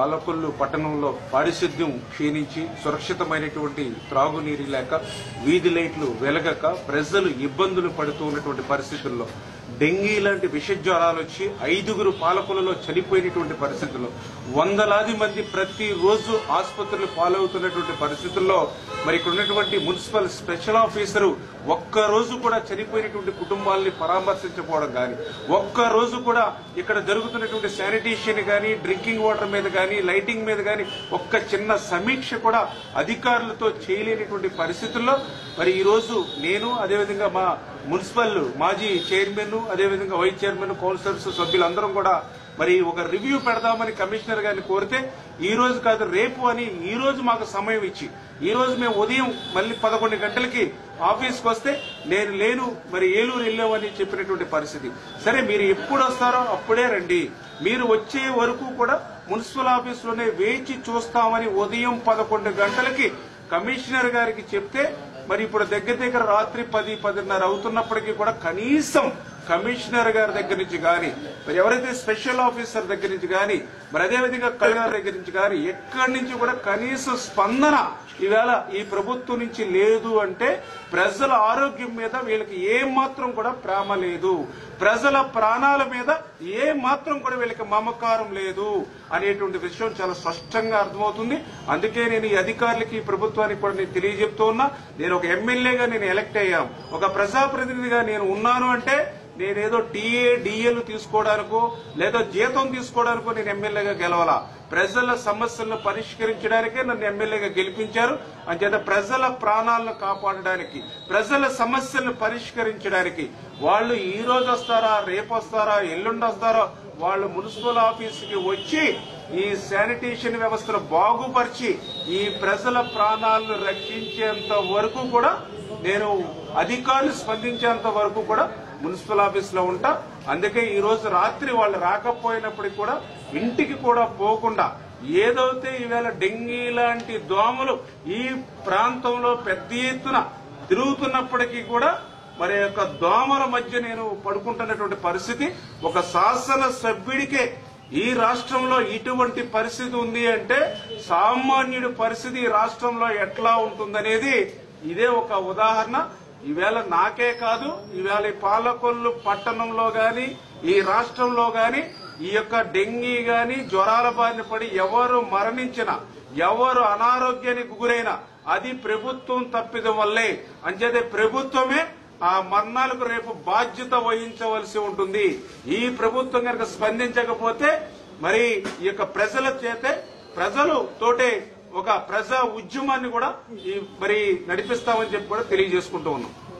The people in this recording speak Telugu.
పాలకొల్లు పట్టణంలో పారిశుద్ధ్యం క్షీణించి సురక్షితమైనటువంటి త్రాగునీరు లేక వీధి లైట్లు వెలగక ప్రజలు ఇబ్బందులు పడుతూ ఉన్నటువంటి పరిస్థితుల్లో డెంగీ లాంటి విష జ్వరాలు వచ్చి ఐదుగురు పాలకులలో చనిపోయినటువంటి పరిస్థితుల్లో వందలాది మంది ప్రతి రోజు ఆసుపత్రులు పాలవుతున్నటువంటి పరిస్థితుల్లో మరి ఇక్కడ ఉన్నటువంటి మున్సిపల్ స్పెషల్ ఆఫీసరు ఒక్క రోజు కూడా చనిపోయినటువంటి కుటుంబాలని పరామర్శించకపోవడం కానీ ఒక్క రోజు కూడా ఇక్కడ జరుగుతున్నటువంటి శానిటేషన్ కానీ డ్రింకింగ్ వాటర్ మీద కానీ లైటింగ్ మీద కానీ ఒక్క చిన్న సమీక్ష కూడా అధికారులతో చేయలేనటువంటి పరిస్థితుల్లో మరి ఈ రోజు నేను అదేవిధంగా మా మున్సిపల్ మాజీ చైర్మన్ అదేవిధంగా వైస్ చైర్మన్ కౌన్సిలర్స్ సభ్యులందరం కూడా మరి ఒక రివ్యూ పెడదామని కమిషనర్ గారిని కోరితే ఈ రోజు కాదు రేపు అని ఈ రోజు మాకు సమయం ఇచ్చి ఈ రోజు మేము ఉదయం మళ్ళీ పదకొండు గంటలకి ఆఫీస్కి వస్తే నేను లేను మరి ఏలూరు వెళ్ళామని చెప్పినటువంటి పరిస్థితి సరే మీరు ఎప్పుడు వస్తారో అప్పుడే రండి మీరు వచ్చే వరకు కూడా మున్సిపల్ ఆఫీసులోనే వేచి చూస్తామని ఉదయం పదకొండు గంటలకి కమిషనర్ గారికి చెప్తే మరి ఇప్పుడు దగ్గర దగ్గర రాత్రి పది పదిన్నర అవుతున్నప్పటికీ కూడా కనీసం కమిషనర్ గారి దగ్గర నుంచి గాని మరి ఎవరైతే స్పెషల్ ఆఫీసర్ దగ్గర నుంచి గాని మరి అదేవిధంగా కలెక్టర్ దగ్గర నుంచి గాని ఎక్కడి నుంచి కూడా కనీస స్పందన ఈవేళ ఈ ప్రభుత్వం నుంచి లేదు అంటే ప్రజల ఆరోగ్యం మీద వీళ్ళకి ఏ మాత్రం కూడా ప్రేమ లేదు ప్రజల ప్రాణాల మీద ఏ మాత్రం కూడా వీళ్ళకి మమకారం లేదు అనేటువంటి విషయం చాలా స్పష్టంగా అర్థమవుతుంది అందుకే నేను ఈ అధికారులకి ఈ ప్రభుత్వానికి కూడా నేను తెలియజెప్తూ ఉన్నా నేను ఒక ఎమ్మెల్యేగా నేను ఎలక్ట్ అయ్యాం ఒక ప్రజాప్రతినిధిగా నేను ఉన్నాను అంటే నేనేదో టీఏ డిఏలు తీసుకోవడానికో లేదా జీతం తీసుకోవడానికో నేను ఎమ్మెల్యేగా గెలవాలా ప్రజల సమస్యలను పరిష్కరించడానికే నన్ను ఎమ్మెల్యేగా గెలిపించారు అంచేత ప్రజల ప్రాణాలను కాపాడడానికి ప్రజల సమస్యలను పరిష్కరించడానికి వాళ్ళు ఈ రోజు వస్తారా రేపు వస్తారా ఎల్లుండి వస్తారా వాళ్ళు మున్సిపల్ ఆఫీసుకి వచ్చి ఈ శానిటేషన్ వ్యవస్థను బాగుపరిచి ఈ ప్రజల ప్రాణాలను రక్షించేంత వరకు కూడా నేను అధికారులు స్పందించేంత వరకు కూడా మున్సిపల్ ఆఫీస్ లో ఉంటా అందుకే ఈ రోజు రాత్రి వాళ్ళు రాకపోయినప్పటికీ కూడా ఇంటికి కూడా పోకుండా ఏదైతే ఈవేళ డెంగీ లాంటి దోమలు ఈ ప్రాంతంలో పెద్ద ఎత్తున తిరుగుతున్నప్పటికీ కూడా మరి యొక్క దోమల మధ్య నేను పడుకుంటున్నటువంటి పరిస్థితి ఒక శాసన సభ్యుడికే ఈ రాష్ట్రంలో ఇటువంటి పరిస్థితి ఉంది అంటే సామాన్యుడి పరిస్థితి ఈ రాష్ట్రంలో ఎట్లా ఉంటుందనేది ఇదే ఒక ఉదాహరణ ఈవేళ నాకే కాదు ఈవేళ ఈ పాలకొల్లు పట్టణంలో గాని ఈ రాష్ట్రంలో గాని ఈ యొక్క డెంగీ గాని జ్వరాల బారిన పడి ఎవరు మరణించిన ఎవరు అనారోగ్యానికి గురైనా అది ప్రభుత్వం తప్పిదం వల్లే అంచేతే ప్రభుత్వమే ఆ మరణాలకు రేపు బాధ్యత వహించవలసి ఉంటుంది ఈ ప్రభుత్వం కనుక స్పందించకపోతే మరి ఈ యొక్క ప్రజల చేతే ప్రజలు తోటే ఒక ప్రజా ఉద్యమాన్ని కూడా ఈ మరి నడిపిస్తామని చెప్పి కూడా తెలియజేసుకుంటూ ఉన్నాం